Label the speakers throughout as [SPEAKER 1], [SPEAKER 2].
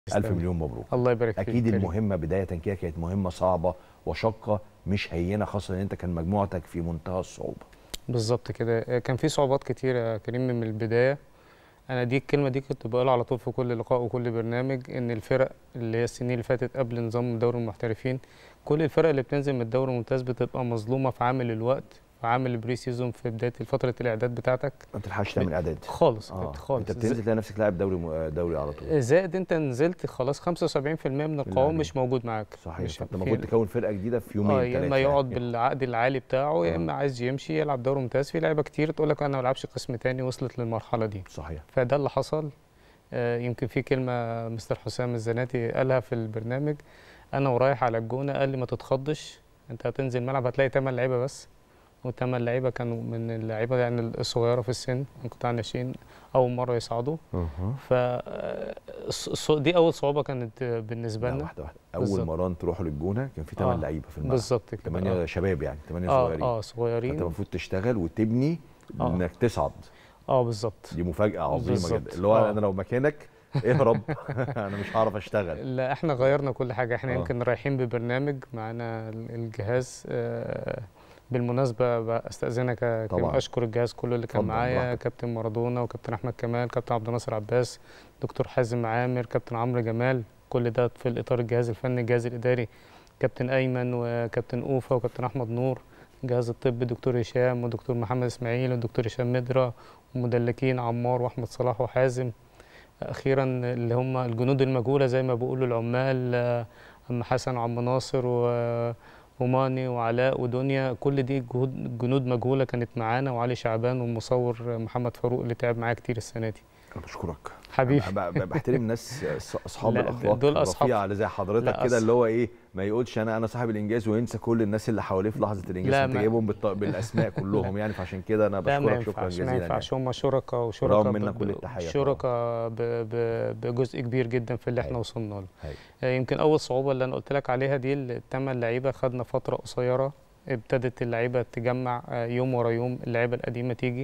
[SPEAKER 1] الف
[SPEAKER 2] تسلم.
[SPEAKER 1] مليون مبروك
[SPEAKER 2] الله يبارك فيك
[SPEAKER 1] اكيد
[SPEAKER 2] كريم.
[SPEAKER 1] المهمه بدايه كده كانت مهمه صعبه وشاقه مش هينه خاصه ان انت كان مجموعتك في منتهى الصعوبه
[SPEAKER 2] بالظبط كده كان في صعوبات كتيرة يا كريم من البداية أنا دي الكلمة دي كنت بقولها على طول في كل لقاء وكل برنامج إن الفرق اللي هي السنين اللي فاتت قبل نظام دوري المحترفين كل الفرق اللي بتنزل من الدوري الممتاز بتبقى مظلومة في عامل الوقت في عامل البري سيزون في بداية فترة الإعداد بتاعتك
[SPEAKER 1] ما تلحقش تعمل اعداد
[SPEAKER 2] خالص
[SPEAKER 1] اه
[SPEAKER 2] خالص
[SPEAKER 1] انت بتنزل تلاقي نفسك لاعب دوري م- دوري على طول
[SPEAKER 2] زائد أنت نزلت خلاص 75% من القوام
[SPEAKER 1] عليك.
[SPEAKER 2] مش موجود معاك
[SPEAKER 1] صحيح
[SPEAKER 2] مش
[SPEAKER 1] فانت
[SPEAKER 2] في-
[SPEAKER 1] المفروض تكون فرقه جديده في يومين
[SPEAKER 2] اه يا
[SPEAKER 1] ثلاثه
[SPEAKER 2] اما يقعد بالعقد العالي بتاعه يا
[SPEAKER 1] آه.
[SPEAKER 2] اما عايز يمشي يلعب دوري ممتاز في لعيبه كتير تقول لك انا ما بلعبش قسم تاني وصلت للمرحله دي
[SPEAKER 1] صحيح
[SPEAKER 2] فده اللي حصل آه، يمكن في كلمه مستر حسام الزناتي قالها في البرنامج انا ورايح على الجونه قال لي ما تتخضش انت هتنزل ملعب هتلاقي 8 لعيبه بس والثمان لعيبه كانوا من اللعيبه يعني الصغيره في السن من قطاع الناشئين اول مره يصعدوا
[SPEAKER 1] اها
[SPEAKER 2] ف آه، الص- الص- دي اول صعوبه كانت آه، بالنسبه
[SPEAKER 1] لا
[SPEAKER 2] لنا
[SPEAKER 1] واحده واحده اول
[SPEAKER 2] بالظبط.
[SPEAKER 1] مران تروحوا للجونه كان في 8
[SPEAKER 2] آه،
[SPEAKER 1] لعيبه في الملعب
[SPEAKER 2] بالظبط كده
[SPEAKER 1] 8
[SPEAKER 2] اه
[SPEAKER 1] شباب يعني 8
[SPEAKER 2] اه,
[SPEAKER 1] صغيرين
[SPEAKER 2] آه
[SPEAKER 1] فانت
[SPEAKER 2] صغيرين
[SPEAKER 1] المفروض تشتغل وتبني
[SPEAKER 2] آه.
[SPEAKER 1] انك تصعد
[SPEAKER 2] اه بالظبط
[SPEAKER 1] دي مفاجاه عظيمه
[SPEAKER 2] بالظبط.
[SPEAKER 1] جدا اللي هو
[SPEAKER 2] آه.
[SPEAKER 1] انا لو مكانك اهرب انا مش هعرف اشتغل
[SPEAKER 2] لا احنا غيرنا كل حاجه احنا
[SPEAKER 1] آه.
[SPEAKER 2] يمكن رايحين ببرنامج معانا ال- الجهاز آه، بالمناسبه بقى استاذنك يا كريم
[SPEAKER 1] طبعاً.
[SPEAKER 2] اشكر الجهاز كله اللي كان
[SPEAKER 1] اتفضل،
[SPEAKER 2] معايا
[SPEAKER 1] براحتك.
[SPEAKER 2] كابتن مارادونا وكابتن احمد كمال كابتن عبد الناصر عباس دكتور حازم عامر كابتن عمرو جمال كل ده في الاطار الجهاز الفني الجهاز الاداري كابتن ايمن وكابتن اوفا وكابتن احمد نور الجهاز الطبي دكتور هشام ودكتور محمد اسماعيل ودكتور هشام مدرا ومدلكين عمار واحمد صلاح وحازم اخيرا اللي هم الجنود المجهوله زي ما بيقولوا العمال آه، عم حسن وعم ناصر و- وماني وعلاء ودنيا كل دي جهود جنود مجهوله كانت معانا وعلي شعبان والمصور محمد فاروق اللي تعب معايا كتير السنه دي
[SPEAKER 1] انا بشكرك
[SPEAKER 2] حبيبي
[SPEAKER 1] ب- ب- بحترم ناس أص- اصحاب
[SPEAKER 2] لا،
[SPEAKER 1] الاخلاق
[SPEAKER 2] دول أصحاب.
[SPEAKER 1] الرفيعه اللي زي حضرتك
[SPEAKER 2] لا،
[SPEAKER 1] كده
[SPEAKER 2] أص-
[SPEAKER 1] اللي هو ايه ما يقولش انا انا صاحب الانجاز وينسى كل الناس اللي حواليه في لحظه الانجاز
[SPEAKER 2] لا،
[SPEAKER 1] انت
[SPEAKER 2] ما-
[SPEAKER 1] جايبهم بالط- بالاسماء كلهم يعني فعشان كده انا
[SPEAKER 2] لا ما
[SPEAKER 1] بشكرك شكرا
[SPEAKER 2] ينفعش ما
[SPEAKER 1] جزيلا
[SPEAKER 2] ينفعش
[SPEAKER 1] يعني.
[SPEAKER 2] هم شركاء وشركاء
[SPEAKER 1] رغم
[SPEAKER 2] ب-
[SPEAKER 1] منا
[SPEAKER 2] ب-
[SPEAKER 1] كل التحية طبعاً.
[SPEAKER 2] شركاء ب- ب- بجزء كبير جدا في اللي احنا
[SPEAKER 1] هاي.
[SPEAKER 2] وصلنا له
[SPEAKER 1] هاي.
[SPEAKER 2] آه، يمكن اول صعوبه اللي انا قلت لك عليها دي الثمان لعيبه خدنا فتره قصيره ابتدت اللعيبه تجمع آه، يوم ورا يوم اللعيبه القديمه تيجي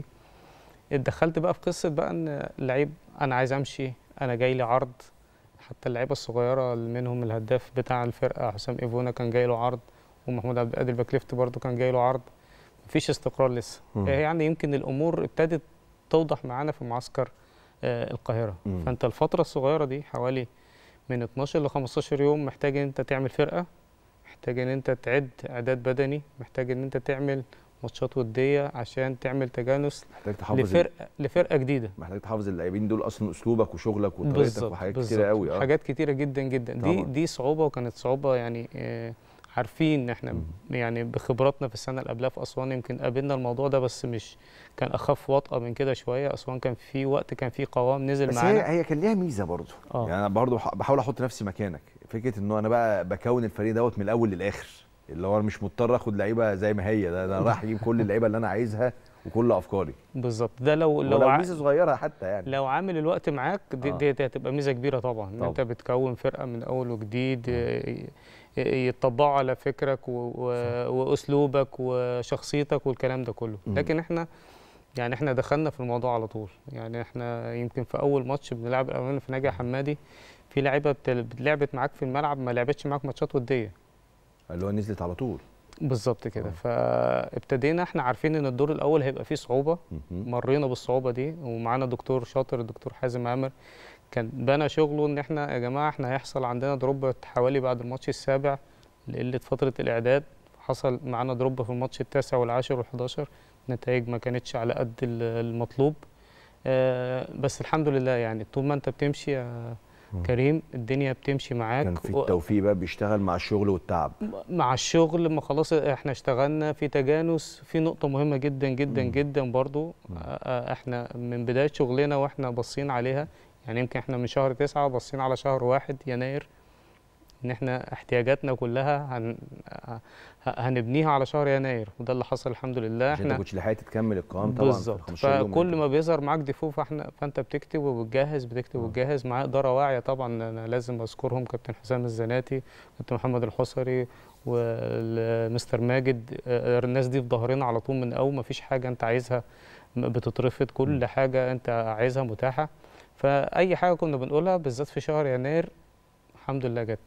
[SPEAKER 2] اتدخلت بقى في قصه بقى ان اللعيب انا عايز امشي انا جاي لي عرض حتى اللعيبه الصغيره اللي منهم الهداف بتاع الفرقه حسام ايفونا كان جاي له عرض ومحمود عبد القادر باكليفت برضه كان جاي له عرض مفيش استقرار لسه
[SPEAKER 1] مم.
[SPEAKER 2] آه، يعني يمكن الامور ابتدت توضح معانا في معسكر آه، القاهره
[SPEAKER 1] مم.
[SPEAKER 2] فانت الفتره الصغيره دي حوالي من 12 ل 15 يوم محتاج ان انت تعمل فرقه محتاج ان انت تعد اعداد بدني محتاج ان انت تعمل ماتشات وديه عشان تعمل تجانس
[SPEAKER 1] محتاج تحافظ
[SPEAKER 2] لفرقه لفرقه جديده
[SPEAKER 1] محتاج تحافظ اللاعبين دول اصلا اسلوبك وشغلك وطريقتك
[SPEAKER 2] بالظبط
[SPEAKER 1] وحاجات
[SPEAKER 2] بالظبط.
[SPEAKER 1] كتيره قوي اه
[SPEAKER 2] حاجات كتيره جدا جدا دي
[SPEAKER 1] طبعاً.
[SPEAKER 2] دي صعوبه وكانت صعوبه يعني آه، عارفين ان احنا
[SPEAKER 1] مم.
[SPEAKER 2] يعني بخبراتنا في السنه اللي قبلها في اسوان يمكن قابلنا الموضوع ده بس مش كان اخف وطأه من كده شويه اسوان كان في وقت كان في قوام نزل
[SPEAKER 1] بس هي
[SPEAKER 2] معانا
[SPEAKER 1] هي كان ليها ميزه برضه
[SPEAKER 2] آه.
[SPEAKER 1] يعني انا برضه بح- بحاول احط نفسي مكانك فكره انه انا بقى بكون الفريق دوت من الاول للاخر اللي هو أنا مش مضطر اخد لعيبه زي ما هي ده انا رايح اجيب كل اللعيبه اللي انا عايزها وكل افكاري
[SPEAKER 2] بالظبط ده لو لو
[SPEAKER 1] ولو
[SPEAKER 2] ع-
[SPEAKER 1] ميزه صغيره حتى يعني
[SPEAKER 2] لو عامل الوقت معاك دي,
[SPEAKER 1] آه.
[SPEAKER 2] دي, دي هتبقى ميزه كبيره طبعا ان
[SPEAKER 1] طبعاً.
[SPEAKER 2] انت بتكون فرقه من اول وجديد ي- ي- يتطبقوا على فكرك و... و... واسلوبك وشخصيتك والكلام ده كله
[SPEAKER 1] مم.
[SPEAKER 2] لكن احنا يعني احنا دخلنا في الموضوع على طول يعني احنا يمكن في اول ماتش بنلعب الاولاني في ناجي حمادي في لعيبه بت- لعبت معاك في الملعب ما لعبتش معاك ماتشات وديه
[SPEAKER 1] اللي هو نزلت على طول
[SPEAKER 2] بالظبط كده
[SPEAKER 1] آه.
[SPEAKER 2] فابتدينا احنا عارفين ان الدور الاول هيبقى فيه صعوبه
[SPEAKER 1] مهم.
[SPEAKER 2] مرينا بالصعوبه دي ومعانا دكتور شاطر الدكتور حازم عامر كان بنى شغله ان احنا يا جماعه احنا هيحصل عندنا دروب حوالي بعد الماتش السابع لقله فتره الاعداد حصل معانا دروب في الماتش التاسع والعاشر والحداشر نتائج ما كانتش على قد ال- المطلوب آه، بس الحمد لله يعني طول ما انت بتمشي يا
[SPEAKER 1] مم.
[SPEAKER 2] كريم الدنيا بتمشي معاك
[SPEAKER 1] كان في
[SPEAKER 2] و-
[SPEAKER 1] التوفيق بقى بيشتغل مع الشغل والتعب
[SPEAKER 2] مع الشغل ما خلاص احنا اشتغلنا في تجانس في نقطة مهمة جدا جدا
[SPEAKER 1] مم.
[SPEAKER 2] جدا برضو
[SPEAKER 1] مم.
[SPEAKER 2] آه، آه، احنا من بداية شغلنا واحنا باصين عليها يعني يمكن احنا من شهر تسعة باصين على شهر واحد يناير ان احنا احتياجاتنا كلها هن ه- هنبنيها على شهر يناير وده اللي حصل الحمد لله
[SPEAKER 1] عشان انت
[SPEAKER 2] احنا
[SPEAKER 1] كنتش لحقت تكمل القوام طبعا في
[SPEAKER 2] بالظبط
[SPEAKER 1] 15 يوم
[SPEAKER 2] فكل
[SPEAKER 1] يعني.
[SPEAKER 2] ما بيظهر معاك ديفو فاحنا فانت بتكتب وبتجهز بتكتب
[SPEAKER 1] آه.
[SPEAKER 2] وتجهز مع اداره واعيه طبعا انا لازم اذكرهم كابتن حسام الزناتي كابتن محمد الحصري ومستر ماجد آه، الناس دي في ظهرنا على طول من اول ما فيش حاجه انت عايزها م- بتترفض كل
[SPEAKER 1] م.
[SPEAKER 2] حاجه انت عايزها متاحه فاي حاجه كنا بنقولها بالذات في شهر يناير الحمد لله جت